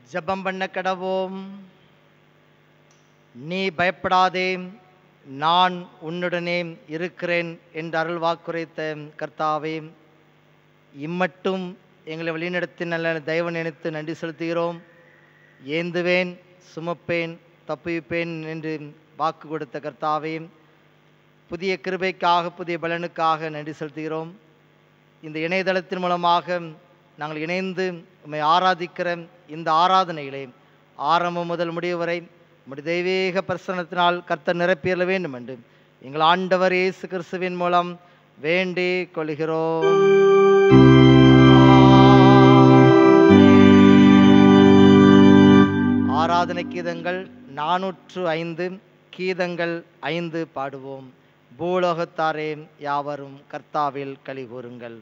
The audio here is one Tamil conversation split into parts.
ஜெபம் பண்ண கடவோம் நீ பயப்படாதே நான் உன்னுடனே இருக்கிறேன் என்று அருள் வாக்குரைத்த கர்த்தாவே இம்மட்டும் எங்களை வழிநடத்தி நல்ல தயவு நினைத்து நன்றி செலுத்துகிறோம் ஏந்துவேன் சுமப்பேன் தப்புவிப்பேன் என்று வாக்கு கொடுத்த கர்த்தாவே புதிய கிருபைக்காக புதிய பலனுக்காக நன்றி செலுத்துகிறோம் இந்த இணையதளத்தின் மூலமாக நாங்கள் இணைந்து உம்மை ஆராதிக்கிற இந்த ஆராதனைகளை ஆரம்பம் முதல் முடிவு வரை உம்முடைய தெய்வீக பிரசனத்தினால் கர்த்தர் நிரப்பியல வேண்டும் என்று எங்கள் ஆண்டவர் இயேசு கிறிஸ்துவின் மூலம் வேண்டிக் கொள்கிறோம் ஆராதனை கீதங்கள் நானூற்று ஐந்து கீதங்கள் ஐந்து பாடுவோம் பூலோகத்தாரே யாவரும் கர்த்தாவில் களி கூறுங்கள்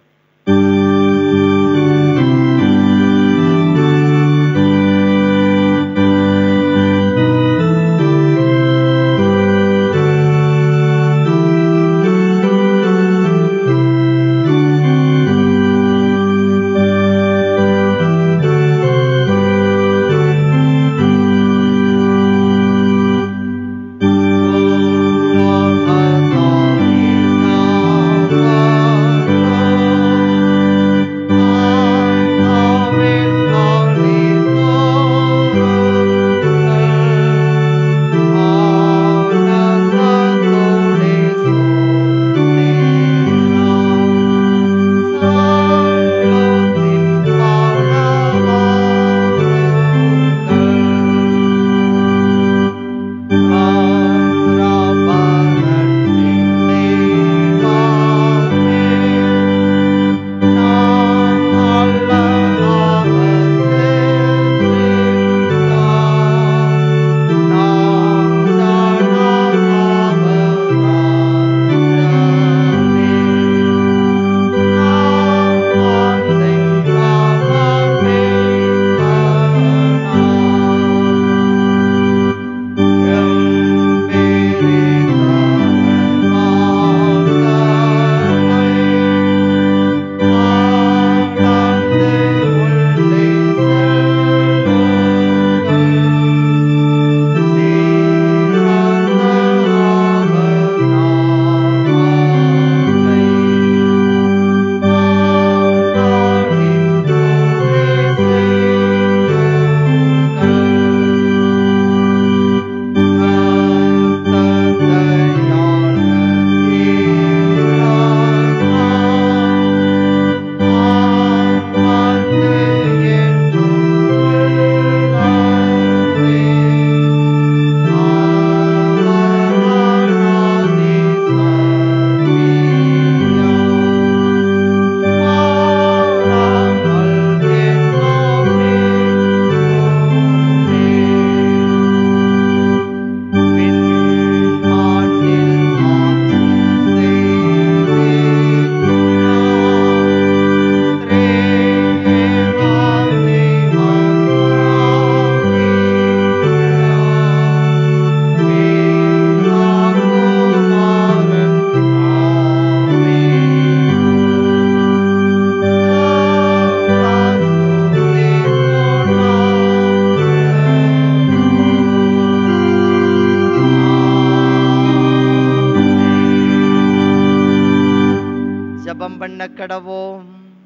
ஜெபம் பண்ண கடவோம்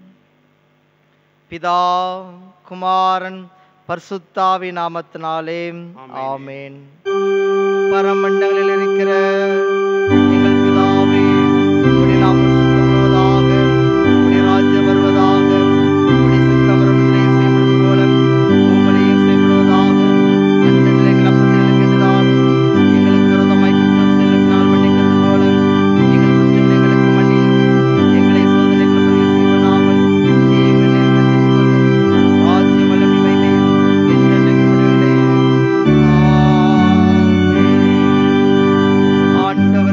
பிதா குமாரன் பரிசுத்தாவி நாமத்தினாலே ஆமென் பரமண்டங்களில் இருக்கிற எங்கள் பிதாவே உம்முடைய நாமம் சுத்தப்படுவதாக உம்முடைய ராஜ்யம் வருவதாக உம்முடைய சித்தம் வருவதிலே செய்யப்படுவது போல உம்முடைய செய்யப்படுவதாக அண்ட நிலைகள் அப்பத்தில் இருக்கின்றதால் எங்களுக்கு விரோதமாய் குற்றம் செல்லினால் மன்னிக்கிறது போல எங்கள் குற்றங்களை எங்களுக்கு மன்னியும் எங்களை சோதனைகள் பதிவு செய்வனாமல் தீவினை ரசித்துக் கொள்ளும் ராஜ்யம் வல்லமை மகிமையும் என்றென்றைக்கும் முடிவிலே ஆமென். ஆண்டவர்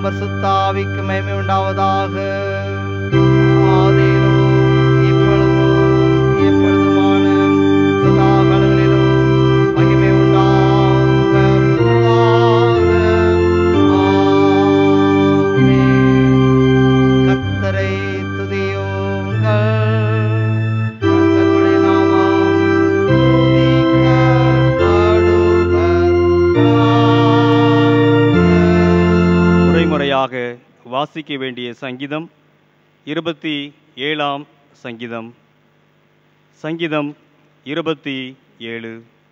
பரிசுத்தாவிக்கு மகிமை உண்டாவதாக ஆதியிலும் இப்பொழுதும் எப்பொழுதுமான சதா காலங்களிலும் மகிமை உண்டாவதாக. ஆமென். கர்த்தரை துதியுங்கள் கர்த்தருடைய நாமம் துதிக்கப்படுவதாக. முறைமுறையாக வாசிக்க வேண்டிய சங்கீதம் இருபத்தி ஏழாம் சங்கீதம் சங்கீதம் இருபத்தி ஏழு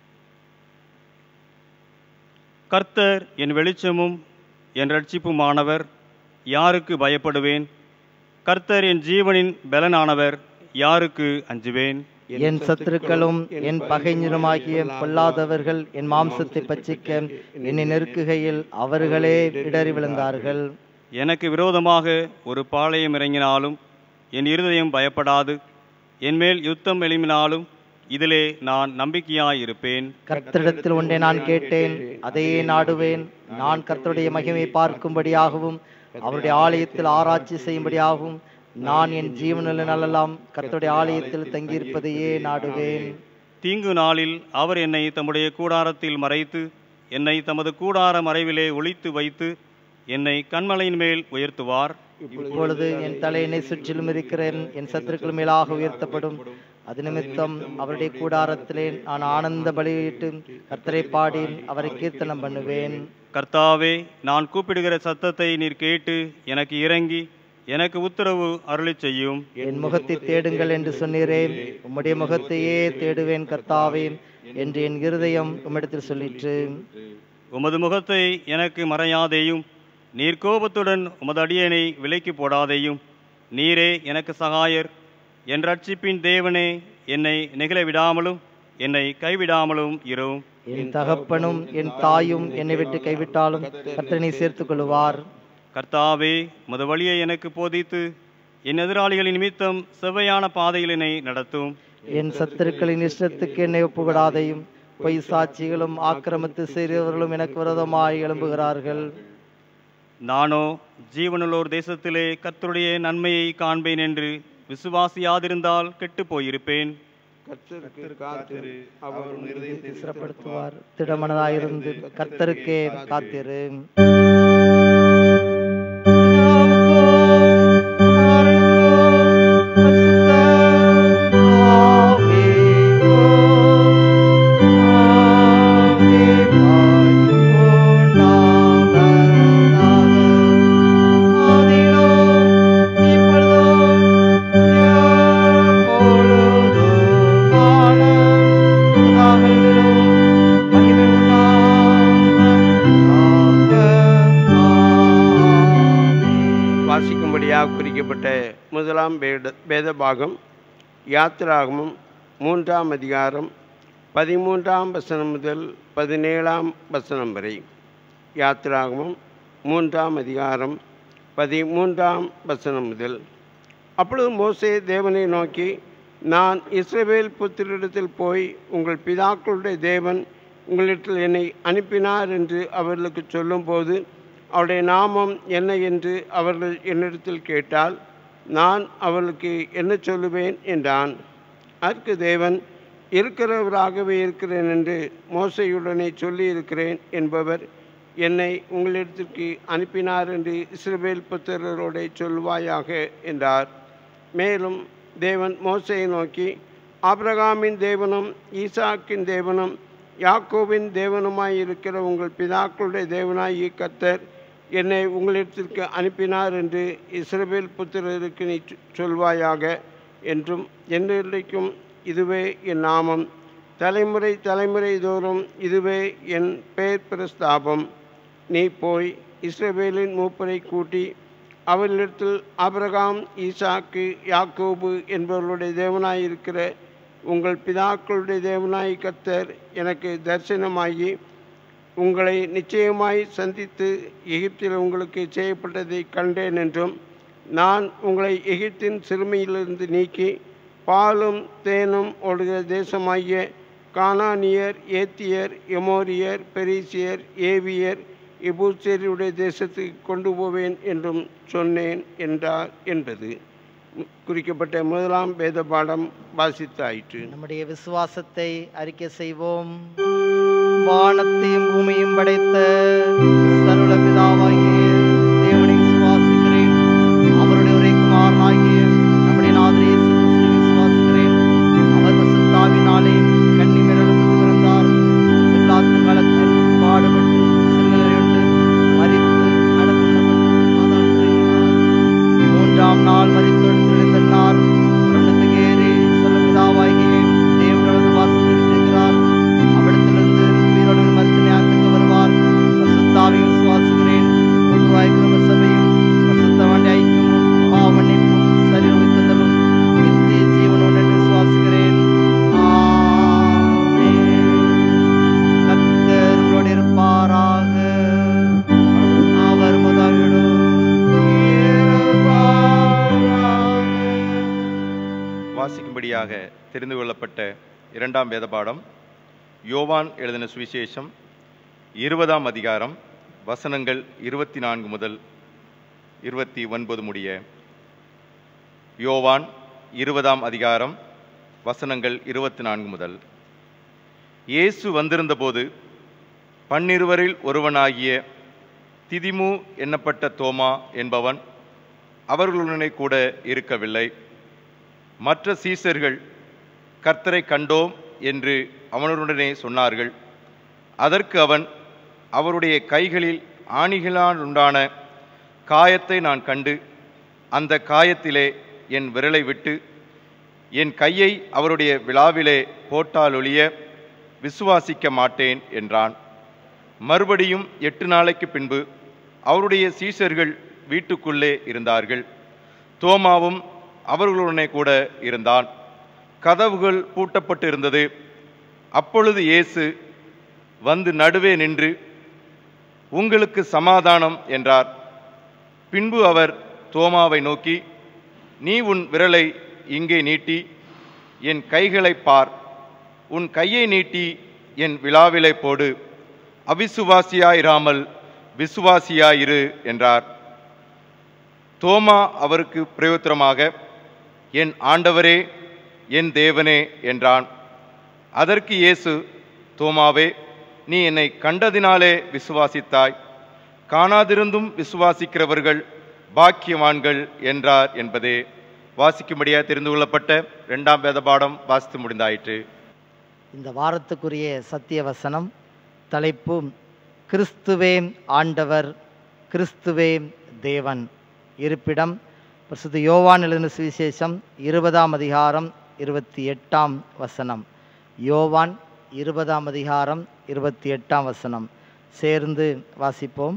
கர்த்தர் என் வெளிச்சமும் என் ரட்சிப்புமானவர் யாருக்கு பயப்படுவேன் கர்த்தர் என் ஜீவனின் பலனானவர் யாருக்கு அஞ்சுவேன் என் சத்துருக்களும் என் பகைஞருமாகிய பொல்லாதவர்கள் என் மாம்சத்தை பச்சிக்க என்னை நெருக்குகையில் அவர்களே இடறி விழுந்தார்கள் எனக்கு விரோதமாக ஒரு பாளையம் இறங்கினாலும் என் இருதயம் பயப்படாது என்மேல் யுத்தம் எழும்பினாலும் இதிலே நான் நம்பிக்கையாயிருப்பேன் கர்த்தரிடத்தில் ஒன்றை நான் கேட்டேன் அதையே நாடுவேன் நான் கர்த்தருடைய மகிமை பார்க்கும்படியாகவும் அவருடைய ஆலயத்தில் ஆராய்ச்சி செய்யும்படியாகவும் நான் என் ஜீவனில் நல்லலாம் கர்த்தருடைய ஆலயத்தில் தங்கியிருப்பதையே நாடுவேன் தீங்கு நாளில் அவர் என்னை தம்முடைய கூடாரத்தில் மறைத்து என்னை தமது கூடார மறைவிலே ஒளித்து வைத்து என்னை கண்மலையின் மேல் உயர்த்துவார் இப்பொழுது என் தலை என்னை சுற்றிலும் இருக்கிற என் சத்துருக்கள் மேலாக உயர்த்தப்படும் அது நிமித்தம் அவருடைய கூடாரத்திலே நான் ஆனந்த பலியிட்டு கர்த்தரை பாடி அவரை கீர்த்தனம் பண்ணுவேன் கர்த்தாவே நான் கூப்பிடுகிற சத்தத்தை நீர் கேட்டு எனக்கு இறங்கி எனக்கு உத்தரவு அருளிச் செய்யும் என் முகத்தை தேடுங்கள் என்று சொன்னீரே உம்முடைய முகத்தையே தேடுவேன் கர்த்தாவே என்று என் இருதயம் உம்மிடத்தில் சொல்லிற்று உமது முகத்தை எனக்கு மறையாதேயும் நீர் கோபத்துடன் உமது அடியனை விலைக்கு போடாதேயும் நீரே எனக்கு சகாயர் என் ரட்சிப்பின் தேவனே என்னை நெகிழ விடாமலும் என்னை கைவிடாமலும் இரும் என் தகப்பனும் என் தாயும் என்னை விட்டு கைவிட்டாலும் கர்த்தனை சேர்த்துக் கொள்வார் கர்த்தாவே உமது வழியை எனக்கு போதித்து என் எதிராளிகளின் நிமித்தம் செவ்வையான பாதையில் என்னை நடத்தும் என் சத்துருக்களின் இஷ்டத்துக்கு என்னை ஒப்புவிடாதையும் பொய் சாட்சிகளும் ஆக்கிரமித்து செய்தவர்களும் எனக்கு விரோதமாய் எழும்புகிறார்கள் நானோ ஜீவனுள்ளோர் தேசத்திலே கர்த்தருடைய நன்மையை காண்பேன் என்று விசுவாசியாதிருந்தால் கெட்டுப் போயிருப்பேன் கர்த்தருக்கு காத்திரு அவர் உன் இருதயத்தை சிறப்படுத்துவார் திடமனதாயிருந்து கர்த்தருக்கே காத்திரு வாசிக்கும்படியாக குறிக்கப்பட்ட முதலாம் வேத வேத பாகம் யாத்திராகமும் மூன்றாம் அதிகாரம் பதிமூன்றாம் வசனம் முதல் பதினேழாம் வசனம் வரை யாத்திராகமும் மூன்றாம் அதிகாரம் பதிமூன்றாம் வசனம் முதல் அப்பொழுது மோசே தேவனை நோக்கி நான் இஸ்ரவேல் புத்திரிடத்தில் போய் உங்கள் பிதாக்களுடைய தேவன் உங்களிடத்தில் என்னை அனுப்பினார் என்று அவர்களுக்கு சொல்லும்போது அவருடைய நாமம் என்ன என்று அவர்கள் என்னிடத்தில் கேட்டால் நான் அவர்களுக்கு என்ன சொல்லுவேன் என்றான் அதற்கு தேவன் இருக்கிறவராகவே இருக்கிறேன் என்று மோசையுடனே சொல்லியிருக்கிறேன் என்பவர் என்னை உங்களிடத்திற்கு அனுப்பினார் என்று இஸ்ரவேல் புத்திரரோடே சொல்வாயாக என்றார் மேலும் தேவன் மோசையை நோக்கி ஆபிரகாமின் தேவனும் ஈசாக்கின் தேவனும் யாக்கோவின் தேவனுமாய் இருக்கிற உங்கள் பிதாக்களுடைய தேவனாகிய கர்த்தர் என்னை உங்களிடத்திற்கு அனுப்பினார் என்று இஸ்ரவேல் புத்திரருக்கு நீ சொ- சொல்வாயாக என்றும் என்றைக்கும் இதுவே என் நாமம் தலைமுறை தலைமுறை தோறும் இதுவே என் பெயர் பிரஸ்தாபம் நீ போய் இஸ்ரவேலின் மூப்பரை கூட்டி அவர்களிடத்தில் ஆபிரகாம் ஈசாக்கு யாக்கோபு என்பவர்களுடைய தேவனாயிருக்கிற உங்கள் பிதாக்களுடைய தேவனாய் கர்த்தர் எனக்கு தரிசனமாகி உங்களை நிச்சயமாய் சந்தித்து எகிப்தில் உங்களுக்கு செய்யப்பட்டதை கண்டேன் என்றும் நான் உங்களை எகிப்தின் சிறுமையிலிருந்து நீக்கி பாலும் தேனும் ஓடுகிற தேசமாகிய கானானியர் ஏத்தியர் எமோரியர் பெரிசியர் ஏவியர் எபூசேரியுடைய தேசத்துக்கு கொண்டு போவேன் என்றும் சொன்னேன் என்றார் என்பது குறிக்கப்பட்ட முதலாம் வேத பாடம் வாசித்தாயிற்று நம்முடைய விசுவாசத்தை அறிக்கை செய்வோம் வானத்தையும் பூமியும் படைத்த சர்வ பிதாவாகிய தேவனை விசுவாசிக்கிறேன் அவருடைய ஒரே குமாரனாகிய நம்முடைய நாதரே இயேசு கிறிஸ்துவை விசுவாசிக்கிறேன் அவர் பசுத்தாவினாலே கன்னி மிரளுக்கு பிறந்தார் எல்லாத்து காலத்தில் பாடுபட்டு சிலுவையுண்டு மரித்து அடக்கப்பட்டு பாதாளத்தில் இறங்கினார். மூன்றாம் நாள் மரித்தொடுத்து எழுந்தனார் மரணத்துக்கு ஏறி சொல்ல பிதாவாகிய தேவனது வாசத்தை விட்டிருக்கிறார் அவ்விடத்திலிருந்து உயிரோடு மருத்து ஞானத்துக்கு வருவார் பசுத்தாவை விசுவாசுகிறேன் பொதுவாய் கிருப சபையும் பசுத்த வண்டி ஐக்கியமும் பாவ மன்னிப்பும் சரீர உயிர்த்தலும் நித்திய ஜீவனோடு என்று விசுவாசுகிறேன் ஆமென். கர்த்தர் உங்களோடு இருப்பாராக அவர் முதலிடம் வாசிக்கும்படியாக தெரிந்து கொள்ளப்பட்ட இரண்டாம் வேத பாடம் யோவான் எழுதின சுவிசேஷம் இருபதாம் அதிகாரம் வசனங்கள் இருபத்தி நான்கு முதல் இருபத்தி ஒன்பது முடிய யோவான் இருபதாம் அதிகாரம் வசனங்கள் இருபத்தி நான்கு முதல் இயேசு வந்திருந்தபோது பன்னிருவரில் ஒருவனாகிய திதிமு என்னப்பட்ட தோமா என்பவன் அவர்களுடனே கூட இருக்கவில்லை மற்ற சீசர்கள் கர்த்தரை கண்டோம் என்று அவனுடனே சொன்னார்கள் அதற்கு அவன் அவருடைய கைகளில் ஆணிகளால் உண்டான காயத்தை நான் கண்டு அந்த காயத்திலே என் விரலை விட்டு என் கையை அவருடைய விழாவிலே போட்டாலொழிய விசுவாசிக்க மாட்டேன் என்றான் மறுபடியும் எட்டு நாளைக்கு பின்பு அவருடைய சீஷர்கள் வீட்டுக்குள்ளே இருந்தார்கள் தோமாவும் அவர்களுடனே கூட இருந்தான் கதவுகள் பூட்டப்பட்டு இருந்தது அப்பொழுது இயேசு வந்து நடுவே நின்று உங்களுக்கு சமாதானம் என்றார் பின்பு அவர் தோமாவை நோக்கி நீ உன் விரலை இங்கே நீட்டி என் கைகளை பார் உன் கையை நீட்டி என் விழாவிலை போடு அவிசுவாசியாயிராமல் விசுவாசியாயிரு என்றார் தோமா அவருக்கு பிரயோத்திரமாக என் ஆண்டவரே என் தேவனே என்றான் அதற்கு இயேசு தோமாவே நீ என்னை கண்டதினாலே விசுவாசித்தாய் காணாதிருந்தும் விசுவாசிக்கிறவர்கள் பாக்கியவான்கள் என்றார் என்பதே வாசிக்கும்படியாக தெரிந்து கொள்ளப்பட்ட இரண்டாம் வேத பாடம் வாசித்து முடிந்தாயிற்று இந்த வாரத்துக்குரிய சத்திய வசனம் தலைப்பு கிறிஸ்துவே ஆண்டவர் கிறிஸ்துவே தேவன் இருப்பிடம் பிரசுத்த யோவான் எழுதின சுவிசேஷம் இருபதாம் அதிகாரம் இருபத்தி எட்டாம் வசனம் யோவான் இருபதாம் அதிகாரம் இருபத்தி எட்டாம் வசனம் சேர்ந்து வாசிப்போம்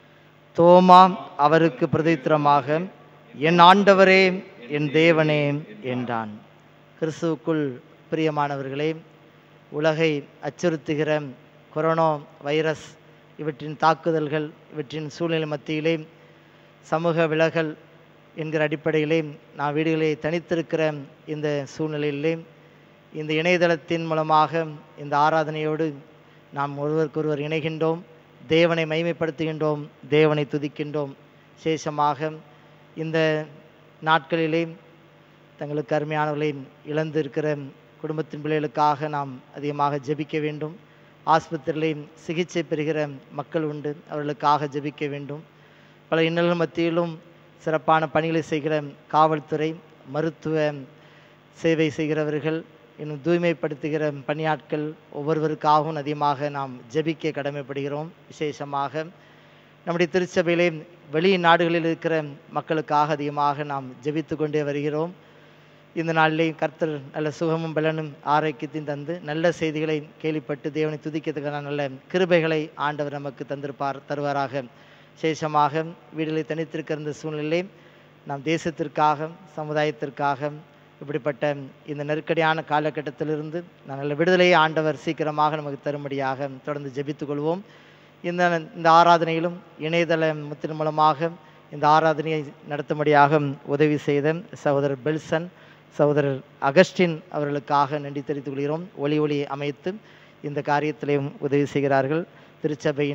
தோமா அவருக்கு பிரதித்திரமாக என் ஆண்டவரே என் தேவனே என்றான் கிறிஸ்துவுக்குள் பிரியமானவர்களே உலகை அச்சுறுத்துகிற கொரோனா வைரஸ் இவற்றின் தாக்குதல்கள் இவற்றின் சூழ்நிலை மத்தியிலே சமூக விலகல் என்கிற அடிப்படையிலே நான் வீடுகளே தனித்திருக்கிற இந்த சூழ்நிலையிலே இந்த இணையதளத்தின் மூலமாக இந்த ஆராதனையோடு நாம் ஒருவருக்கொருவர் இணைகின்றோம் தேவனை மைமைப்படுத்துகின்றோம் தேவனை துதிக்கின்றோம் விசேஷமாக இந்த நாட்களிலே தங்களுக்கு அருமையானவர்களை இழந்து இருக்கிற குடும்பத்தின் பிள்ளைகளுக்காக நாம் அதிகமாக ஜெபிக்க வேண்டும் ஆஸ்பத்திரியிலே சிகிச்சை பெறுகிற மக்கள் உண்டு அவர்களுக்காக ஜெபிக்க வேண்டும் பல இன்னல்கள் மத்தியிலும் சிறப்பான பணிகளை செய்கிற காவல்துறை மருத்துவ சேவை செய்கிறவர்கள் இன்னும் தூய்மைப்படுத்துகிற பணியாட்கள் ஒவ்வொருவருக்காகவும் அதிகமாக நாம் ஜெபிக்க கடமைப்படுகிறோம் விசேஷமாக நம்முடைய திருச்சபையிலே வெளி நாடுகளில் இருக்கிற மக்களுக்காக அதிகமாக நாம் ஜெபித்து கொண்டே வருகிறோம் இந்த நாளிலே கர்த்தர் நல்ல சுகமும் பலனும் ஆரோக்கியத்தையும் தந்து நல்ல செய்திகளை கேள்விப்பட்டு தேவனை துதிக்கிறதுக்கான நல்ல கிருபைகளை ஆண்டவர் நமக்கு தந்திருப்பார் தருவாராக விசேஷமாக வீடுகளை தனித்திருக்கிற இந்த சூழ்நிலை நாம் தேசத்திற்காக சமுதாயத்திற்காக இப்படிப்பட்ட இந்த நெருக்கடியான காலகட்டத்திலிருந்து நான் நல்ல விடுதலையை ஆண்டவர் சீக்கிரமாக நமக்கு தரும்படியாக தொடர்ந்து ஜெபித்துக் கொள்வோம் இந்த இந்த ஆராதனையிலும் இணையதள முத்தின் மூலமாக இந்த ஆராதனையை நடத்தும்படியாக உதவி செய்த சகோதரர் பெல்சன் சகோதரர் அகஸ்டின் அவர்களுக்காக நன்றி தெரிவித்துக் கொள்கிறோம் ஒளி ஒளி அமைத்து இந்த காரியத்திலையும் உதவி செய்கிறார்கள் திருச்சபையின்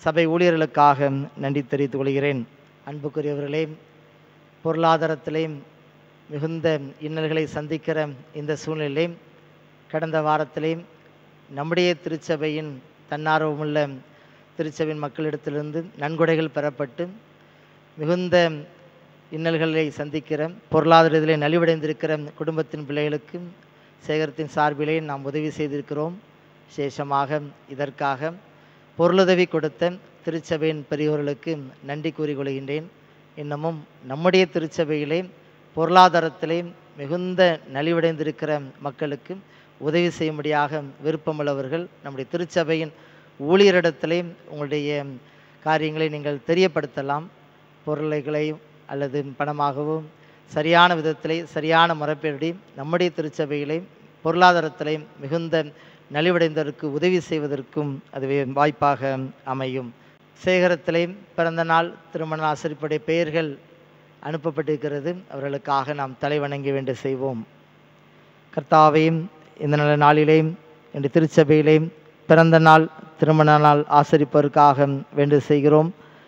சபை ஊழியர்களுக்காக நன்றி தெரிவித்துக் கொள்கிறேன் அன்புக்குரியவர்களே பொருளாதாரத்திலே மிகுந்த இன்னல்களை சந்திக்கிற இந்த சூழ்நிலை கடந்த வாரத்திலே நம்முடைய திருச்சபையின் தன்னார்வமுள்ள திருச்சபையின் மக்களிடத்திலிருந்து நன்கொடைகள் பெறப்பட்டு மிகுந்த இன்னல்களை சந்திக்கிற பொருளாதாரத்திலே நலிவடைந்திருக்கிற குடும்பத்தின் பிள்ளைகளுக்கு சேகரத்தின் சார்பிலே நாம் உதவி செய்திருக்கிறோம் விசேஷமாக இதற்காக பொருளுதவி கொடுத்த திருச்சபையின் பெரியோர்களுக்கு நன்றி கூறிக்கொள்கின்றேன் இன்னமும் நம்முடைய திருச்சபையிலே பொருளாதாரத்திலே மிகுந்த நலிவடைந்திருக்கிற மக்களுக்கு உதவி செய்யும்படியாக விருப்பமுள்ளவர்கள் நம்முடைய திருச்சபையின் ஊழியரிடத்திலே உங்களுடைய காரியங்களை நீங்கள் தெரியப்படுத்தலாம் பொருளைகளை அல்லது பணமாகவோ சரியான விதத்திலே சரியான முறைப்படி நம்முடைய திருச்சபையிலே பொருளாதாரத்திலே மிகுந்த நலிவடைந்ததற்கு உதவி செய்வதற்கும் அதுவே வாய்ப்பாக அமையும் சேகரத்திலே பிறந்த நாள் திருமண ஆசிரியப்படைய பெயர்கள் அனுப்பப்பட்டிருக்கிறது அவர்களுக்காக நாம் தலை வணங்கி வேண்டி செய்வோம் கர்த்தாவையும் இந்த நல்ல நாளிலேயும் இன்று திருச்சபையிலேயும் பிறந்த நாள் திருமண நாள் ஆசரிப்பதற்காக வேண்டு செய்கிறோம்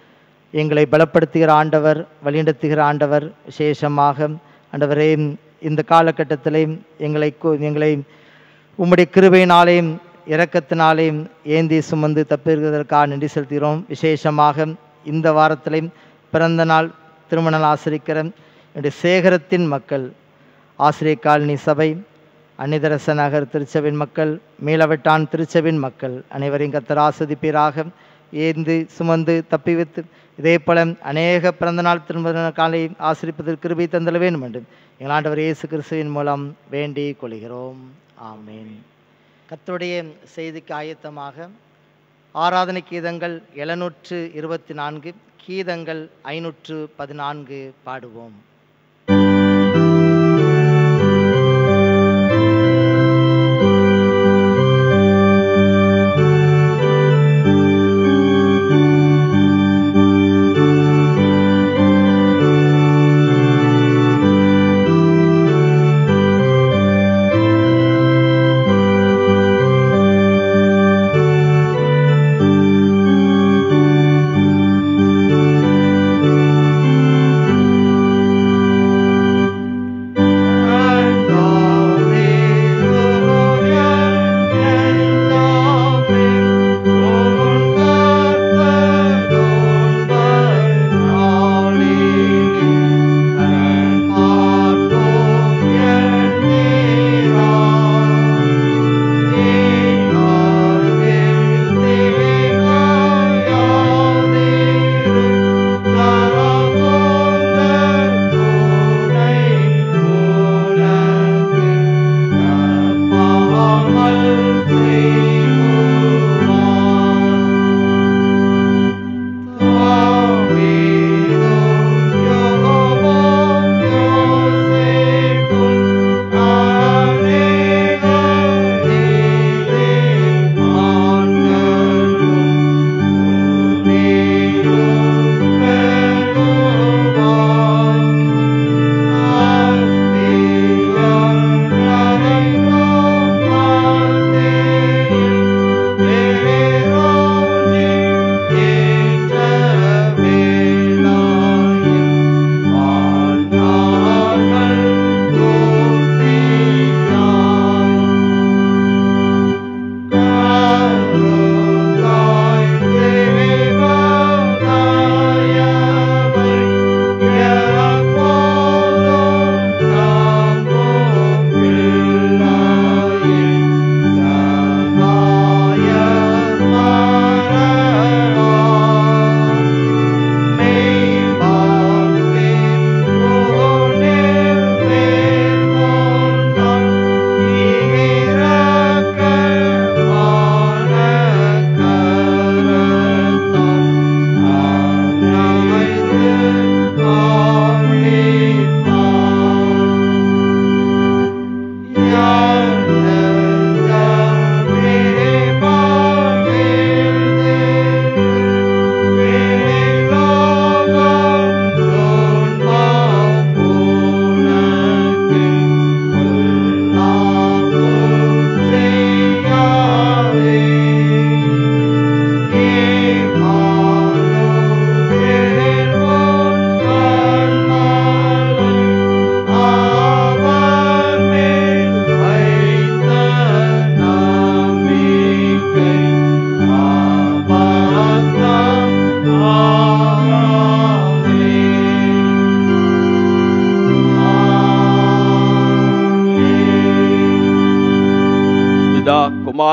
எங்களை பலப்படுத்துகிற ஆண்டவர் வழிநடத்துகிற ஆண்டவர் விசேஷமாக ஆண்டவரே இந்த காலகட்டத்திலே எங்களை கு- எங்களை உம்முடைய கிருபையினாலேயும் இரக்கத்தினாலேயும் ஏந்தி சுமந்து தப்பிருக்கிறதற்காக நன்றி செலுத்துகிறோம் விசேஷமாக இந்த வாரத்திலேயும் பிறந்த நாள் திருமண நாள் ஆசிரிக்கிற என்னுடைய சேகரத்தின் மக்கள் ஆசிரியர் காலனி சபை அன்னிதரச நகர் திருச்சபின் மக்கள் மீளவட்டான் திருச்சபின் மக்கள் அனைவரையும் கத்தர் ஆஸ்வதிப்பீராக ஏந்து சுமந்து தப்பி வைத்து இதே போல அநேக பிறந்தநாள் திருமண காலை ஆசிரிப்பதற்கு கிருபை தந்தல வேண்டும் என்று எங்கள் ஆண்டவர் இயேசு கிறிஸ்துவின் மூலம் வேண்டிக் கொள்கிறோம் ஆமென் கர்த்தருடைய செய்திக்கு ஆயத்தமாக ஆராதனை கீதங்கள் எழுநூற்று இருபத்தி நான்கு கீதங்கள் ஐநூற்று பதினான்கு பாடுவோம் ஆ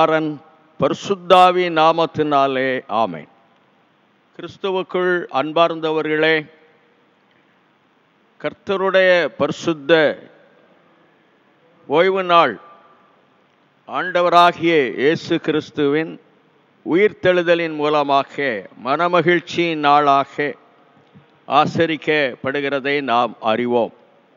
குமாரன் பரிசுத்தாவி நாமத்தினாலே ஆமென் கிறிஸ்துவுக்குள் அன்பார்ந்தவர்களே கர்த்தருடைய பரிசுத்த ஓய்வு நாள் ஆண்டவராகிய இயேசு கிறிஸ்துவின் உயிர்த்தெழுதலின் மூலமாக மனமகிழ்ச்சியின் நாளாக ஆசரிக்கப்படுகிறதை நாம் அறிவோம்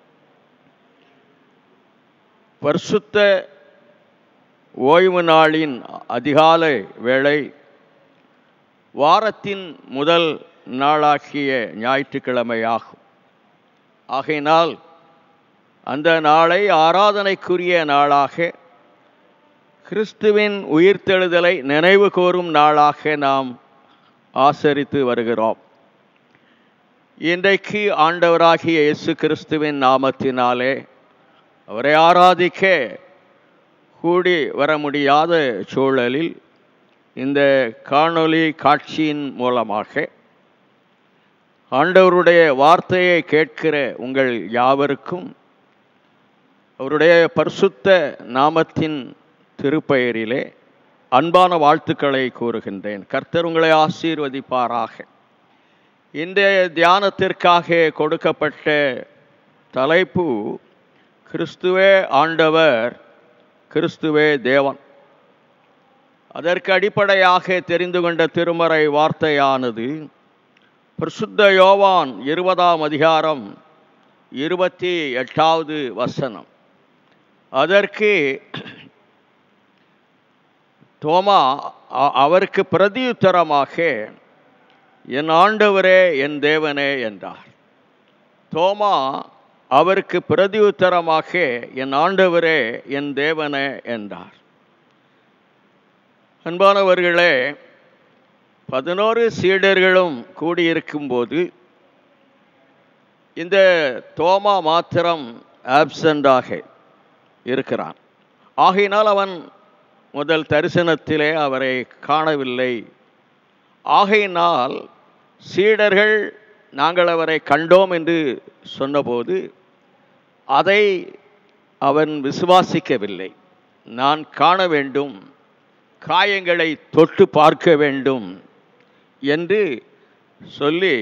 பரிசுத்த ஓய்வு நாளின் அதிகாலை வேளை வாரத்தின் முதல் நாளாகிய ஞாயிற்றுக்கிழமையாகும் ஆகையினால் அந்த நாளை ஆராதனைக்குரிய நாளாக கிறிஸ்துவின் உயிர்த்தெழுதலை நினைவு கூறும் நாளாக நாம் ஆசரித்து வருகிறோம் இன்றைக்கு ஆண்டவராகிய இயேசு கிறிஸ்துவின் நாமத்தினாலே அவரை ஆராதிக்க கூடி வர முடியாத சூழலில் இந்த காணொளி காட்சியின் மூலமாக ஆண்டவருடைய வார்த்தையை கேட்கிற உங்கள் யாவருக்கும் அவருடைய பரிசுத்த நாமத்தின் திருப்பெயரிலே அன்பான வாழ்த்துக்களை கூறுகின்றேன் கர்த்தர் உங்களை ஆசீர்வதிப்பாராக இன்றைய தியானத்திற்காக கொடுக்கப்பட்ட தலைப்பு கிறிஸ்துவே ஆண்டவர் கிறிஸ்துவே தேவன் அதற்கு அடிப்படையாக தெரிந்து கொண்ட திருமறை வார்த்தையானது பிரசுத்த யோவான் இருபதாம் அதிகாரம் இருபத்தி எட்டாவது வசனம் அதற்கு தோமா அ- அவருக்கு பிரதியுத்தரமாக என் ஆண்டவரே என் தேவனே என்றார் தோமா அவருக்கு பிரதியுத்தரமாக என் ஆண்டவரே என் தேவனே என்றார் அன்பானவர்களே பதினோரு சீடர்களும் கூடியிருக்கும்போது இந்த தோமா மாத்திரம் ஆப்சண்டாக இருக்கிறான் ஆகையினால் அவன் முதல் தரிசனத்திலே அவரை காணவில்லை ஆகையினால் சீடர்கள் நாங்கள் அவரை கண்டோம் என்று சொன்னபோது அதை அவன் விசுவாசிக்கவில்லை நான் காண வேண்டும் காயங்களை தொட்டு பார்க்க வேண்டும் என்று சொல்லி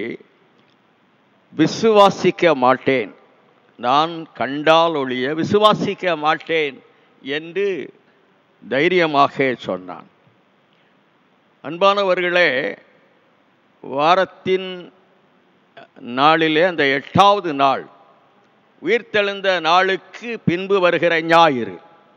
விசுவாசிக்க மாட்டேன் நான் கண்டால் ஒழிய விசுவாசிக்க மாட்டேன் என்று தைரியமாக சொன்னான் அன்பானவர்களே வாரத்தின் நாளிலே அந்த எட்டாவது நாள் உயிர்த்தெழுந்த நாளுக்கு பின்பு வருகிற ஞாயிறு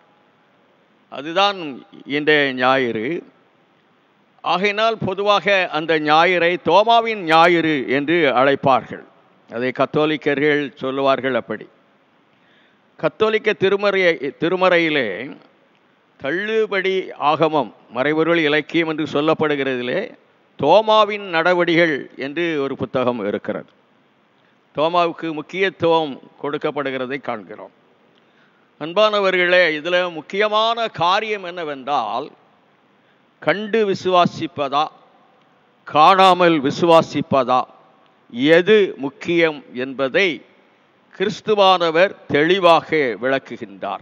அதுதான் இன்றைய ஞாயிறு ஆகையினால் பொதுவாக அந்த ஞாயிறை தோமாவின் ஞாயிறு என்று அழைப்பார்கள் அதை கத்தோலிக்கர்கள் சொல்லுவார்கள் அப்படி கத்தோலிக்க திருமறையை திருமறையிலே தள்ளுபடி ஆகமம் மறைபொருள் இலக்கியம் என்று சொல்லப்படுகிறதிலே தோமாவின் நடவடிகள் என்று ஒரு புத்தகம் இருக்கிறது தோமாவுக்கு முக்கியத்துவம் கொடுக்கப்படுகிறதை காண்கிறோம் அன்பானவர்களே இதில் முக்கியமான காரியம் என்னவென்றால் கண்டு விசுவாசிப்பதா காணாமல் விசுவாசிப்பதா எது முக்கியம் என்பதை கிறிஸ்துவானவர் தெளிவாக விளக்குகின்றார்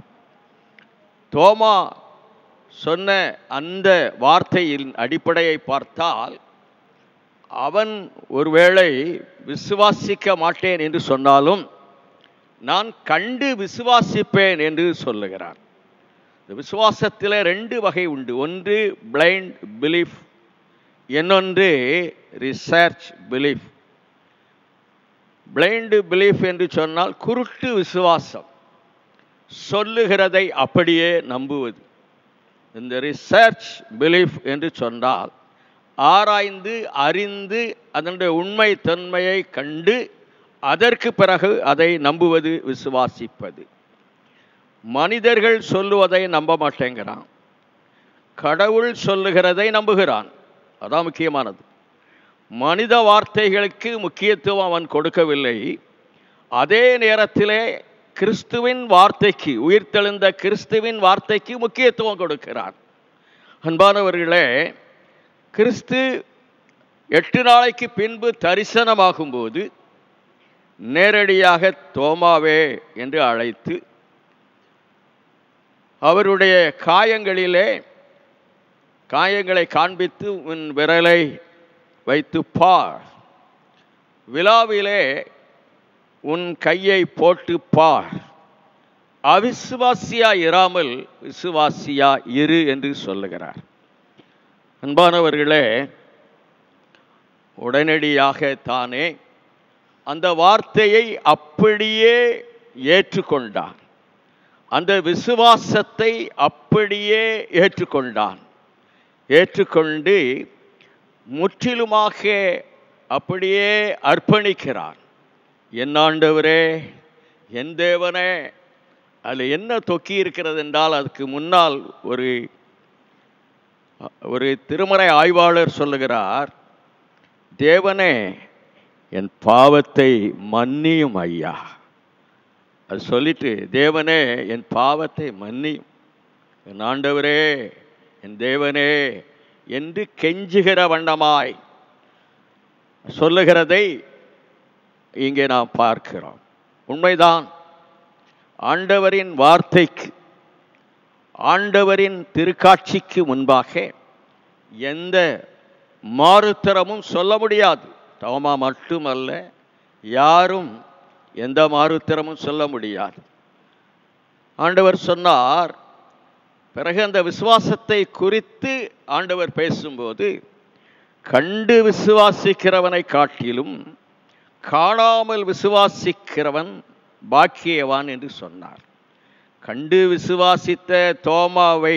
தோமா சொன்ன அந்த வார்த்தையின் அடிப்படையை பார்த்தால் அவன் ஒருவேளை விசுவாசிக்க மாட்டேன் என்று சொன்னாலும் நான் கண்டு விசுவாசிப்பேன் என்று சொல்லுகிறார் இந்த விசுவாசத்தில் ரெண்டு வகை உண்டு ஒன்று பிளைண்ட் பிலீஃப் இன்னொன்று ரிசர்ச் பிலீஃப் பிளைண்டு பிலீஃப் என்று சொன்னால் குருட்டு விசுவாசம் சொல்லுகிறதை அப்படியே நம்புவது இந்த ரிசர்ச் பிலீஃப் என்று சொன்னால் ஆராய்ந்து அறிந்து அதனுடைய உண்மை தன்மையை கண்டு அதற்கு பிறகு அதை நம்புவது விசுவாசிப்பது மனிதர்கள் சொல்லுவதை நம்ப மாட்டேங்கிறான் கடவுள் சொல்லுகிறதை நம்புகிறான் அதான் முக்கியமானது மனித வார்த்தைகளுக்கு முக்கியத்துவம் அவன் கொடுக்கவில்லை அதே நேரத்திலே கிறிஸ்துவின் வார்த்தைக்கு உயிர்த்தெழுந்த கிறிஸ்துவின் வார்த்தைக்கு முக்கியத்துவம் கொடுக்கிறான் அன்பானவர்களே கிறிஸ்து எட்டு நாளைக்கு பின்பு தரிசனமாகும்போது நேரடியாக தோமாவே என்று அழைத்து அவருடைய காயங்களிலே காயங்களை காண்பித்து உன் விரலை வைத்து பார் விழாவிலே உன் கையை போட்டு பார் அவிசுவாசியா இராமல் விசுவாசியா இரு என்று சொல்லுகிறார் அன்பானவர்களே உடனடியாக தானே அந்த வார்த்தையை அப்படியே ஏற்றுக்கொண்டான் அந்த விசுவாசத்தை அப்படியே ஏற்றுக்கொண்டான் ஏற்றுக்கொண்டு முற்றிலுமாக அப்படியே அர்ப்பணிக்கிறான் என் ஆண்டவரே என் தேவனே அதில் என்ன தொக்கி இருக்கிறது என்றால் அதுக்கு முன்னால் ஒரு ஒரு திருமறை ஆய்வாளர் சொல்லுகிறார் தேவனே என் பாவத்தை மன்னியும் ஐயா அது சொல்லிட்டு தேவனே என் பாவத்தை மன்னியும் என் ஆண்டவரே என் தேவனே என்று கெஞ்சுகிற வண்ணமாய் சொல்லுகிறதை இங்கே நாம் பார்க்கிறோம் உண்மைதான் ஆண்டவரின் வார்த்தைக்கு ஆண்டவரின் திருக்காட்சிக்கு முன்பாக எந்த மாறுத்தரமும் சொல்ல முடியாது தவமா மட்டுமல்ல யாரும் எந்த மாறுத்தரமும் சொல்ல முடியாது ஆண்டவர் சொன்னார் பிறகு அந்த விசுவாசத்தை குறித்து ஆண்டவர் பேசும்போது கண்டு விசுவாசிக்கிறவனை காட்டிலும் காணாமல் விசுவாசிக்கிறவன் பாக்கியவான் என்று சொன்னார் கண்டு விசுவாசித்த தோமாவை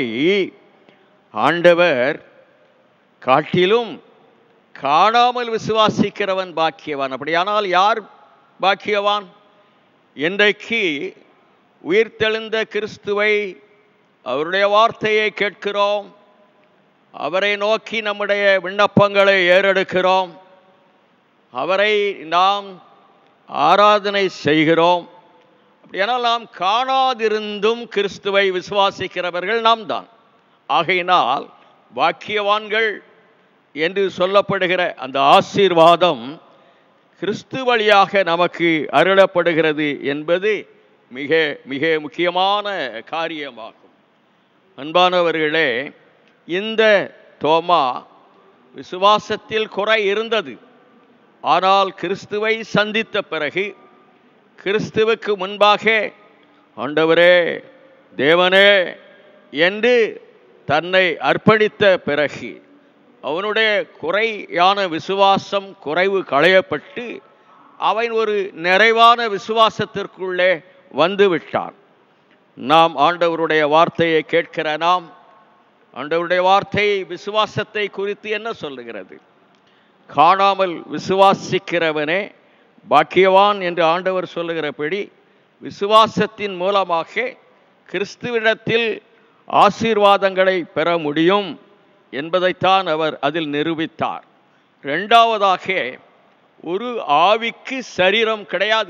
ஆண்டவர் காட்டிலும் காணாமல் விசுவாசிக்கிறவன் பாக்கியவான் அப்படியானால் யார் பாக்கியவான் இன்றைக்கு உயிர்த்தெழுந்த கிறிஸ்துவை அவருடைய வார்த்தையை கேட்கிறோம் அவரை நோக்கி நம்முடைய விண்ணப்பங்களை ஏறெடுக்கிறோம் அவரை நாம் ஆராதனை செய்கிறோம் அப்படியானால் நாம் காணாதிருந்தும் கிறிஸ்துவை விசுவாசிக்கிறவர்கள் நாம் தான் ஆகையினால் பாக்கியவான்கள் என்று சொல்லப்படுகிற அந்த ஆசீர்வாதம் கிறிஸ்து வழியாக நமக்கு அருளப்படுகிறது என்பது மிக மிக முக்கியமான காரியமாகும் அன்பானவர்களே இந்த தோமா விசுவாசத்தில் குறை இருந்தது ஆனால் கிறிஸ்துவை சந்தித்த பிறகு கிறிஸ்துவுக்கு முன்பாக ஆண்டவரே தேவனே என்று தன்னை அர்ப்பணித்த பிறகு அவனுடைய குறையான விசுவாசம் குறைவு களையப்பட்டு அவன் ஒரு நிறைவான விசுவாசத்திற்குள்ளே வந்து விட்டான் நாம் ஆண்டவருடைய வார்த்தையை கேட்கிற நாம் ஆண்டவருடைய வார்த்தை விசுவாசத்தை குறித்து என்ன சொல்லுகிறது காணாமல் விசுவாசிக்கிறவனே பாக்கியவான் என்று ஆண்டவர் சொல்லுகிறபடி விசுவாசத்தின் மூலமாக கிறிஸ்துவிடத்தில் ஆசீர்வாதங்களை பெற முடியும் என்பதைத்தான் அவர் அதில் நிரூபித்தார் ரெண்டாவதாக ஒரு ஆவிக்கு சரீரம் கிடையாது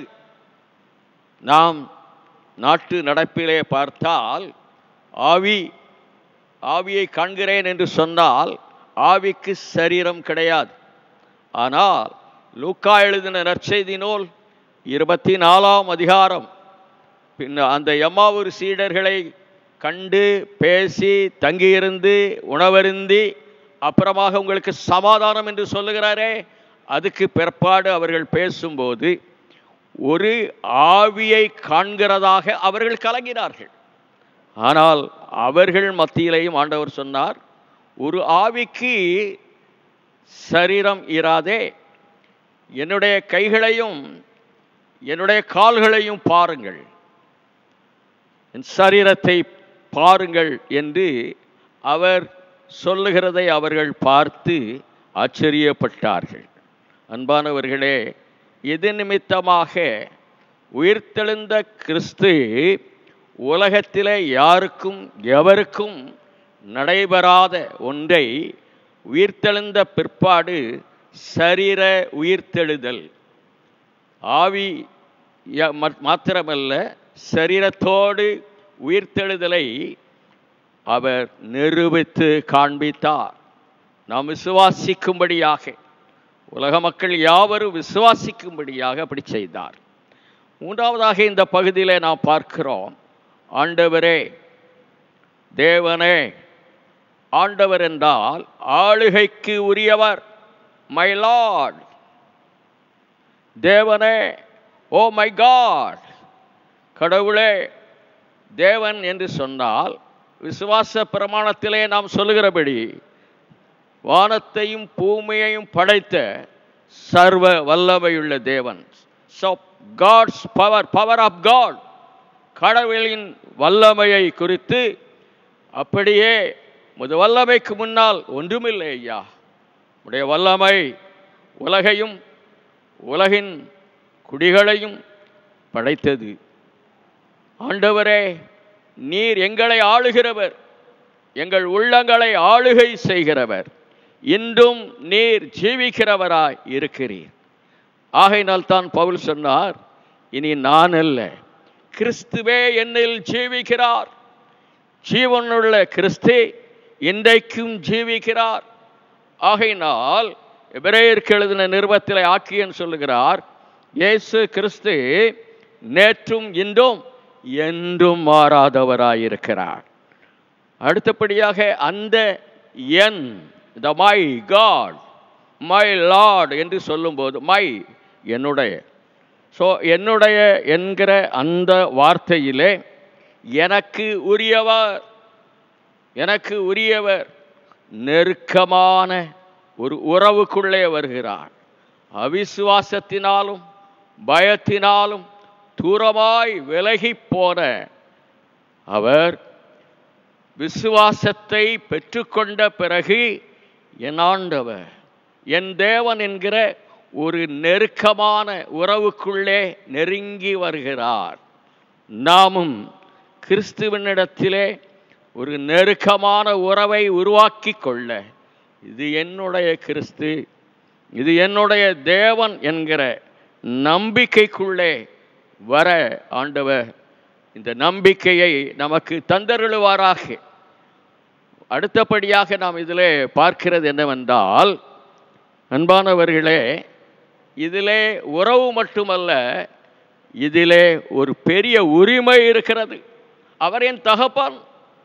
நாம் நாட்டு நடப்பிலே பார்த்தால் ஆவி ஆவியை காண்கிறேன் என்று சொன்னால் ஆவிக்கு சரீரம் கிடையாது ஆனால் லூக்கா எழுதின நற்செய்தி நூல் இருபத்தி நாலாம் அதிகாரம் பின் அந்த எம்மாவூர் சீடர்களை கண்டு பேசி தங்கியிருந்து உணவருந்தி அப்புறமாக உங்களுக்கு சமாதானம் என்று சொல்லுகிறாரே அதுக்கு பிற்பாடு அவர்கள் பேசும்போது ஒரு ஆவியை காண்கிறதாக அவர்கள் கலங்கினார்கள் ஆனால் அவர்கள் மத்தியிலேயும் ஆண்டவர் சொன்னார் ஒரு ஆவிக்கு சரீரம் இராதே என்னுடைய கைகளையும் என்னுடைய கால்களையும் பாருங்கள் என் சரீரத்தை பாருங்கள் என்று அவர் சொல்லுகிறதை அவர்கள் பார்த்து ஆச்சரியப்பட்டார்கள் அன்பானவர்களே இது நிமித்தமாக உயிர்த்தெழுந்த கிறிஸ்து உலகத்திலே யாருக்கும் எவருக்கும் நடைபெறாத ஒன்றை உயிர்த்தெழுந்த பிற்பாடு சரீர உயிர்த்தெழுதல் ஆவி ய- மற்- மாத்திரமல்ல சரீரத்தோடு உயிர்த்தெழுதலை அவர் நிரூபித்து காண்பித்தார் நாம் விசுவாசிக்கும்படியாக உலக மக்கள் யாவரும் விசுவாசிக்கும்படியாக அப்படி செய்தார் மூன்றாவதாக இந்த பகுதியிலே நாம் பார்க்கிறோம் ஆண்டவரே தேவனே ஆண்டவர் என்றால் ஆளுகைக்கு உரியவர் மை லார்ட் தேவனே ஓ மை காட் கடவுளே தேவன் என்று சொன்னால் விசுவாச பிரமாணத்திலே நாம் சொல்லுகிறபடி வானத்தையும் பூமியையும் படைத்த சர்வ வல்லமையுள்ள தேவன் so God's power power of God கடவுளின் வல்லமையை குறித்து அப்படியே முது வல்லமைக்கு முன்னால் ஒன்றுமில்லை ஐயா உடைய வல்லமை உலகையும் உலகின் குடிகளையும் படைத்தது ஆண்டவரே நீர் எங்களை ஆளுகிறவர் எங்கள் உள்ளங்களை ஆளுகை செய்கிறவர் இன்றும் நீர் ஜீவிக்கிறவராய் இருக்கிறீர் ஆகையினால் தான் பவுல் சொன்னார் இனி நான் அல்ல கிறிஸ்துவே என்னில் ஜீவிக்கிறார் ஜீவனுள்ள கிறிஸ்து இன்றைக்கும் ஜீவிக்கிறார் ஆகையினால் எபிரேயருக்கு எழுதின நிருபத்தில் ஆக்கியன் சொல்லுகிறார் இயேசு கிறிஸ்து நேற்றும் இன்றும் என்றும் மாறாதவராயிருக்கிறார் அடுத்தபடியாக அந்த என் the my God my Lord என்று சொல்லும்போது மை என்னுடைய ஸோ என்னுடைய என்கிற அந்த வார்த்தையிலே எனக்கு உரியவர் எனக்கு உரியவர் நெருக்கமான ஒரு உறவுக்குள்ளே வருகிறார் அவிசுவாசத்தினாலும் பயத்தினாலும் தூரமாய் விலகி போன அவர் விசுவாசத்தை பெற்றுக்கொண்ட பிறகு என் ஆண்டவர் என் தேவன் என்கிற ஒரு நெருக்கமான உறவுக்குள்ளே நெருங்கி வருகிறார் நாமும் கிறிஸ்துவனிடத்திலே ஒரு நெருக்கமான உறவை உருவாக்கி கொள்ள இது என்னுடைய கிறிஸ்து இது என்னுடைய தேவன் என்கிற நம்பிக்கைக்குள்ளே வர ஆண்டவர் இந்த நம்பிக்கையை நமக்கு தந்தருளுவாராக அடுத்தபடியாக நாம் இதிலே பார்க்கிறது என்னவென்றால் அன்பானவர்களே இதிலே உறவு மட்டுமல்ல இதிலே ஒரு பெரிய உரிமை இருக்கிறது அவர் என் தகப்பன்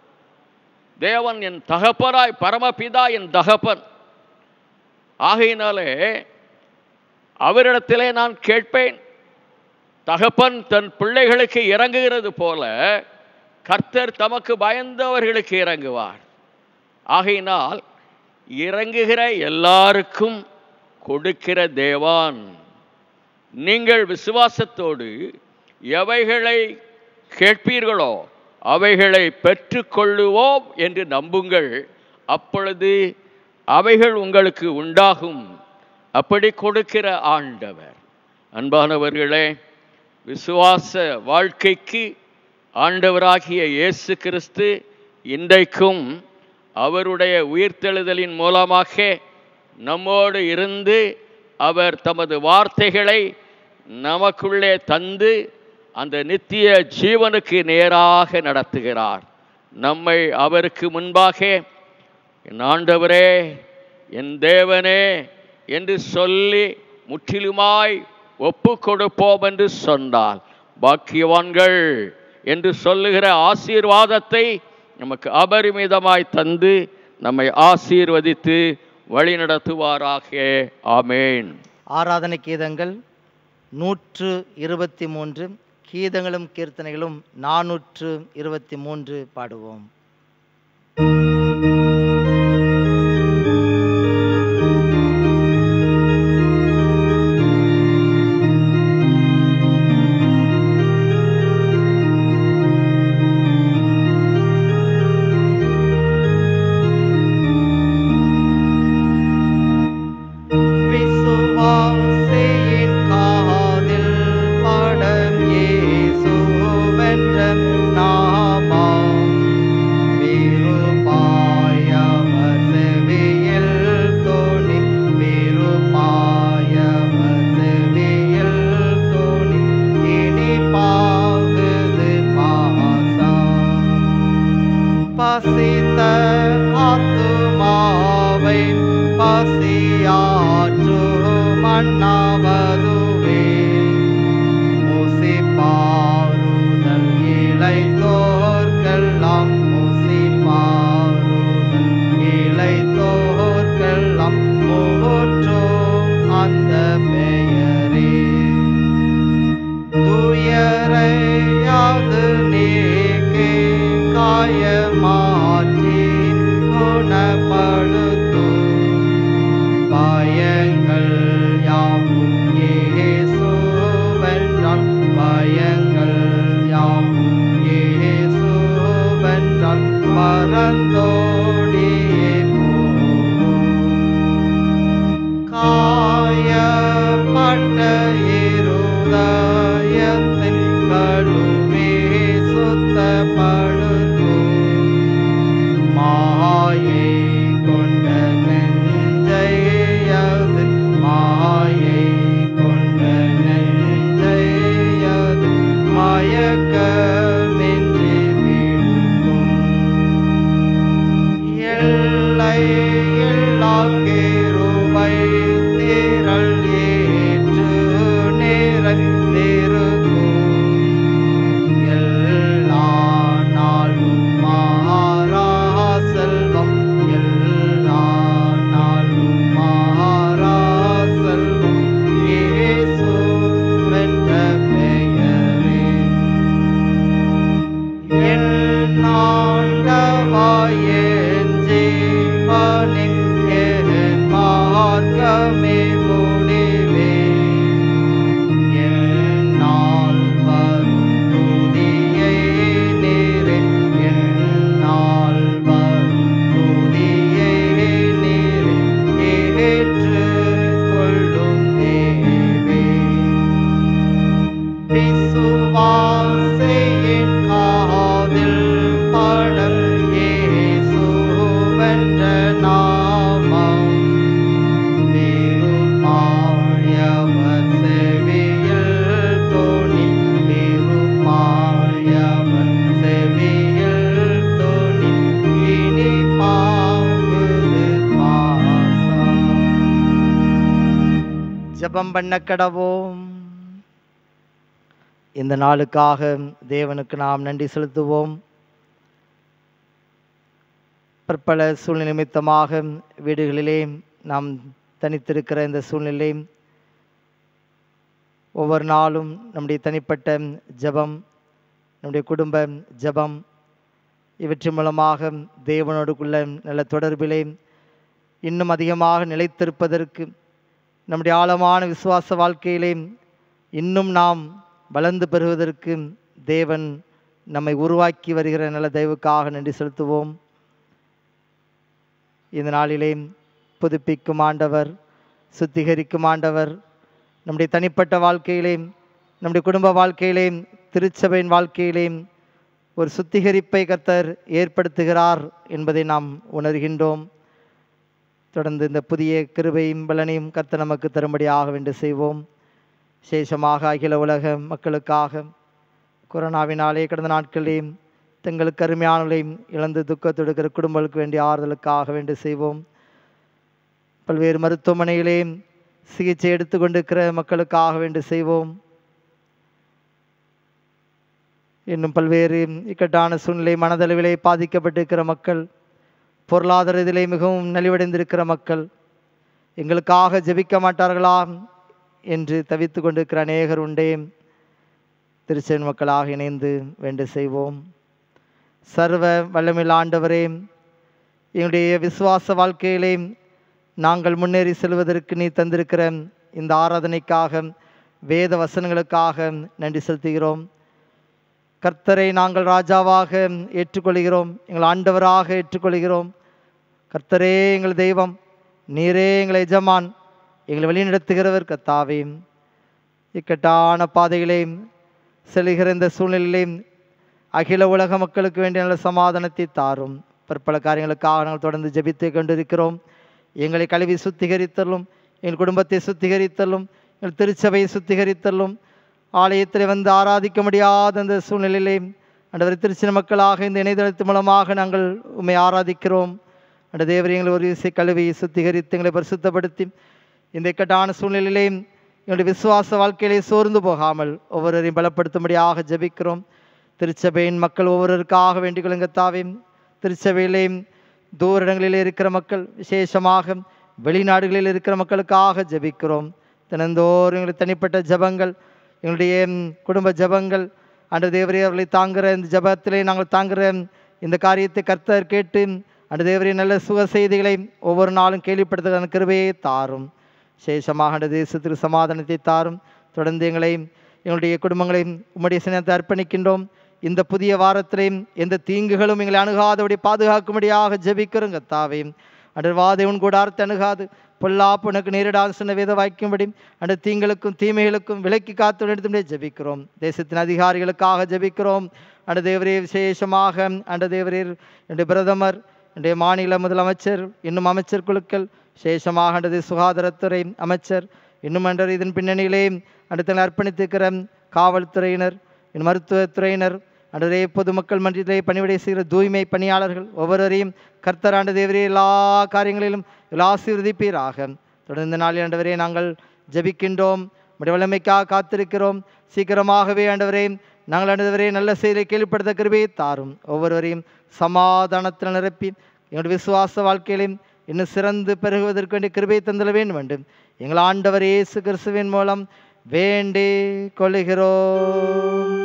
தேவன் என் தகப்பனாய் பரமபிதா என் தகப்பன் ஆகையினாலே அவரிடத்திலே நான் கேட்பேன் தகப்பன் தன் பிள்ளைகளுக்கு இறங்குகிறது போல கர்த்தர் தமக்கு பயந்தவர்களுக்கு இறங்குவார் ஆகையினால் இறங்குகிற எல்லாருக்கும் கொடுக்கிற தேவான் நீங்கள் விசுவாசத்தோடு எவைகளை கேட்பீர்களோ அவைகளை பெற்றுக்கொள்ளுவோம் என்று நம்புங்கள் அப்பொழுது அவைகள் உங்களுக்கு உண்டாகும் அப்படி கொடுக்கிற ஆண்டவர் அன்பானவர்களே விசுவாச வாழ்க்கைக்கு ஆண்டவராகிய இயேசு கிறிஸ்து இன்றைக்கும் அவருடைய உயிர்த்தெழுதலின் மூலமாக நம்மோடு இருந்து அவர் தமது வார்த்தைகளை நமக்குள்ளே தந்து அந்த நித்திய ஜீவனுக்கு நேராக நடத்துகிறார் நம்மை அவருக்கு முன்பாக என் ஆண்டவரே என் தேவனே என்று சொல்லி முற்றிலுமாய் ஒப்பு கொடுப்போம் என்று சொன்னால் பாக்கியவான்கள் என்று சொல்லுகிற ஆசீர்வாதத்தை நமக்கு அபரிமிதமாய் தந்து நம்மை ஆசீர்வதித்து வழிநடத்துவாராக ஆமேன் ஆராதனை கீதங்கள் நூற்று இருபத்தி மூன்று கீதங்களும் கீர்த்தனைகளும் நானூற்று இருபத்தி மூன்று பாடுவோம் விசுவாசியின் காதில் படம் இயேசுவென்ற நாமம் விருப்பாயவர் செவியில் தோணி விருப்பாயவர் செவியில் தோணி இனிப்பாகுது பாசம் பசித்த ஆத்துமாவை பசியாற்று மன்னாவதுவே முசி பாருதல் இலை தோற்கெல்லாம் முசி பாருதல் பட்ட இருதயத்தின் கழுவே சுத்தப்படுத்தும் மாயை கொண்ட நெஞ்சையது மாயை கொண்ட நெஞ்சையது மயக்கமின்றி வீழ்க்கும் எல்லை எல்லா கிருபை திரள் ஏற்று நிறைந்திருக்கும் எல்லா நாளும் மாறா செல்வம் எல்லா நாளும் மாறா செல்வம் இயேசு என்ற பெயரே என் ஆண்டவாயேன் ஜீவனே, என் மார்க்கமே முடிவே. என்னால் வரும் துதியை நீரே, என்னால் வரும் துதியை நீரே, ஏற்றுக்கொள்ளும் தேவே விசுவாசியின் காதில் படல் இயேசுவென்ற நாமம் திருமாயவர் செவியில் தோணி திருமாயவர் செவியில் தோணி இனி பாங்குது பாசம் ஜெபம் பண்ண கடவோம் இந்த நாளுக்காக தேவனுக்கு நாம் நன்றி செலுத்துவோம் பற்பல சூழ்நிலை நிமித்தமாக வீடுகளிலே நாம் தனித்திருக்கிற இந்த சூழ்நிலை ஒவ்வொரு நாளும் நம்முடைய தனிப்பட்ட ஜெபம் நம்முடைய குடும்ப ஜெபம் இவற்றின் மூலமாக தேவனோடுக்குள்ள நல்ல தொடர்பிலே இன்னும் அதிகமாக நிலைத்திருப்பதற்கு நம்முடைய ஆழமான விசுவாச வாழ்க்கையிலே இன்னும் நாம் வளர்ந்து பெறுவதற்கு தேவன் நம்மை உருவாக்கி வருகிற நல்ல தயவுக்காக நன்றி செலுத்துவோம் இந்த நாளிலே புதுப்பிக்கும் ஆண்டவர் சுத்திகரிக்கும் ஆண்டவர் நம்முடைய தனிப்பட்ட வாழ்க்கையிலே நம்முடைய குடும்ப வாழ்க்கையிலே திருச்சபையின் வாழ்க்கையிலே ஒரு சுத்திகரிப்பை கர்த்தர் ஏற்படுத்துகிறார் என்பதை நாம் உணர்கின்றோம் தொடர்ந்து இந்த புதிய கிருபையும் பலனையும் கர்த்தர் நமக்கு தரும்படியாக வேண்டு செய்வோம் விசேஷமாக அகில உலக மக்களுக்காக கொரோனாவினாலே கடந்த நாட்களிலே தங்களுக்கு அருமையானவர்களையும் இழந்து துக்கத்தொடுக்கிற குடும்பங்களுக்கு வேண்டிய ஆறுதலுக்காக வேண்டு செய்வோம் பல்வேறு மருத்துவமனையிலே சிகிச்சை எடுத்துக்கொண்டிருக்கிற மக்களுக்காக வேண்டு செய்வோம் இன்னும் பல்வேறு இக்கட்டான சூழ்நிலை மனதளவிலே பாதிக்கப்பட்டிருக்கிற மக்கள் பொருளாதார இதிலே மிகவும் நலிவடைந்திருக்கிற மக்கள் எங்களுக்காக ஜெபிக்க மாட்டார்களா என்று தவித்து கொண்டிருக்கிற அநேகர் உண்டே திருச்சென் மக்களாக இணைந்து வேண்டு செய்வோம் சர்வ வல்லமில் ஆண்டவரே எங்களுடைய விசுவாச வாழ்க்கையிலே நாங்கள் முன்னேறி செல்வதற்கு நீ தந்திருக்கிற இந்த ஆராதனைக்காக வேத வசனங்களுக்காக நன்றி செலுத்துகிறோம் கர்த்தரை நாங்கள் ராஜாவாக ஏற்றுக்கொள்கிறோம் எங்கள் ஆண்டவராக ஏற்றுக்கொள்கிறோம் கர்த்தரே எங்கள் தெய்வம் நீரே எங்கள் எஜமான் எங்களை வழிநடத்துகிறவர் கர்த்தாவே இக்கட்டான பாதையிலே செல்கிற இந்த சூழ்நிலையிலே அகில உலக மக்களுக்கு வேண்டிய நல்ல சமாதானத்தை தாரும் பற்பல காரியங்களுக்காக நாங்கள் தொடர்ந்து ஜெபித்து கொண்டிருக்கிறோம் எங்களை கழுவி சுத்திகரித்தலும் எங்கள் குடும்பத்தை சுத்திகரித்தலும் எங்கள் திருச்சபையை சுத்திகரித்தலும் ஆலயத்தில் வந்து ஆராதிக்க முடியாத அந்த சூழ்நிலையிலே ஆண்டவர் திருச்சின மக்களாக இந்த இணையதளத்தின் மூலமாக நாங்கள் உண்மை ஆராதிக்கிறோம் அந்த தேவரை எங்களை ஒரு விசை கழுவி சுத்திகரித்து எங்களை பரிசுத்தப்படுத்தி இந்த இக்கட்டான சூழ்நிலையிலே எங்களுடைய விசுவாச வாழ்க்கையிலே சோர்ந்து போகாமல் ஒவ்வொருவரையும் பலப்படுத்தும்படியாக ஜெபிக்கிறோம் திருச்சபையின் மக்கள் ஒவ்வொருவருக்காக வேண்டிக் கொள்ளுங்க தாவே திருச்சபையிலே தூர இடங்களிலே இருக்கிற மக்கள் விசேஷமாக வெளிநாடுகளில் இருக்கிற மக்களுக்காக ஜெபிக்கிறோம் தினந்தோறும் எங்களுக்கு தனிப்பட்ட ஜெபங்கள் எங்களுடைய ம், குடும்ப ஜெபங்கள் அன்று தேவரே அவர்களை தாங்குகிற இந்த ஜெபத்திலே நாங்கள் தாங்குகிற இந்த காரியத்தை கர்த்தர் கேட்டு அன்று தேவரே நல்ல சுக செய்திகளை ஒவ்வொரு நாளும் கேள்விப்படுத்துகிற கிருபையை தாரும் விசேஷமாக அந்த தேசத்திற்கு சமாதானத்தை தாரும் தொடர்ந்து எங்களை எங்களுடைய குடும்பங்களையும் உம்முடைய சினத்தை அர்ப்பணிக்கின்றோம் இந்த புதிய வாரத்திலேயும் எந்த தீங்குகளும் எங்களை அணுகாதபடி பாதுகாக்கும்படியாக ஜெபிக்கிறோம் கத்தாவே அன்று வாதை உன் கூடாரத்தை அணுகாது பொல்லாப்பு உனக்கு நேரிடாது சொன்ன வேத வாய்க்கும்படி அன்று தீங்களுக்கும் தீமைகளுக்கும் விலக்கி காத்து எடுத்துமே ஜெபிக்கிறோம் தேசத்தின் அதிகாரிகளுக்காக ஜெபிக்கிறோம் அன்று தேவரே விசேஷமாக அன்று தேவரீர் என்னுடைய பிரதமர் என்னுடைய மாநில முதலமைச்சர் இன்னும் அமைச்சர் குழுக்கள் விசேஷமாக அன்றது சுகாதாரத்துறை அமைச்சர் இன்னும் அன்று இதன் பின்னணியிலே அடுத்த அர்ப்பணித்திருக்கிற காவல்துறையினர் இன்னும் மருத்துவத்துறையினர் அன்றே பொதுமக்கள் மன்றத்திலே பணிவிடை செய்கிற தூய்மை பணியாளர்கள் ஒவ்வொருவரையும் கர்த்தர் ஆண்டு தேவரே எல்லா காரியங்களிலும் எல்லா ஆசீர்வதிப்பீராக தொடர்ந்து இந்த நாளில் ஆண்டவரே நாங்கள் ஜெபிக்கின்றோம் உடைய வல்லமைக்காக காத்திருக்கிறோம் சீக்கிரமாகவே ஆண்டவரே நாங்கள் ஆண்டவரே நல்ல செய்தியை கேள்விப்படுத்த கிருபையை தாரும் ஒவ்வொருவரையும் சமாதானத்தில் நிரப்பி எங்களுடைய விசுவாச வாழ்க்கையிலும் இன்னும் சிறந்து பெருகுவதற்கு வேண்டிய கிருபையை தந்தல வேண்டும் எங்கள் ஆண்டவர் இயேசு கிறிஸ்துவின் மூலம் வேண்டி கொள்ளுகிறோம்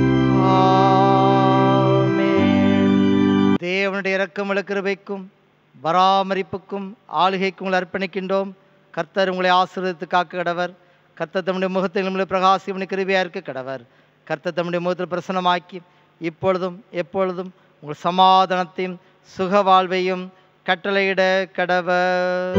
ஆமென். தேவனுடைய இரக்கமுள்ள கிருபைக்கும் பராமரிப்புக்கும் ஆளுகைக்கும் உங்களை அர்ப்பணிக்கின்றோம் கர்த்தர் உங்களை ஆசீர்வதித்து காக்க கடவர் கர்த்தர் தம்முடைய முகத்தில் நம்முடைய பிரகாசி கிருபையாக இருக்க கடவர் கர்த்தர் தம்முடைய முகத்தில் பிரசனமாக்கி இப்பொழுதும் எப்பொழுதும் உங்கள் சமாதானத்தையும் சுக வாழ்வையும் கட்டளையிட கடவர்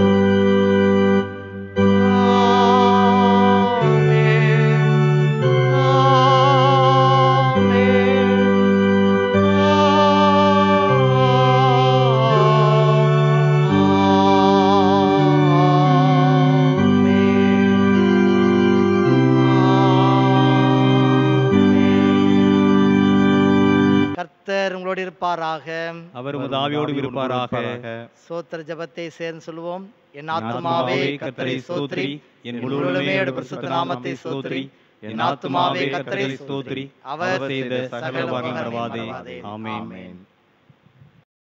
கர்த்தர் உங்களோடு இருப்பாராக அவர் உமது ஆவியோடு இருப்பாராக சோத்திர ஜபத்தை சேர்ந்து சொல்லுவோம் என் என் ஆத்துமாவே கர்த்தரை சோத்ரி என் முழு உள்ளமையோடு பரிசுத்த நாமத்தை சோத்ரி என் ஆத்துமாவே கர்த்தரை ஸ்தோத்ரி அவர் அவர் செய்த சகல சகல உபகாரங்களை உபகாரங்களை மறவாதே மறவாதே. ஆமென் ஆமென்.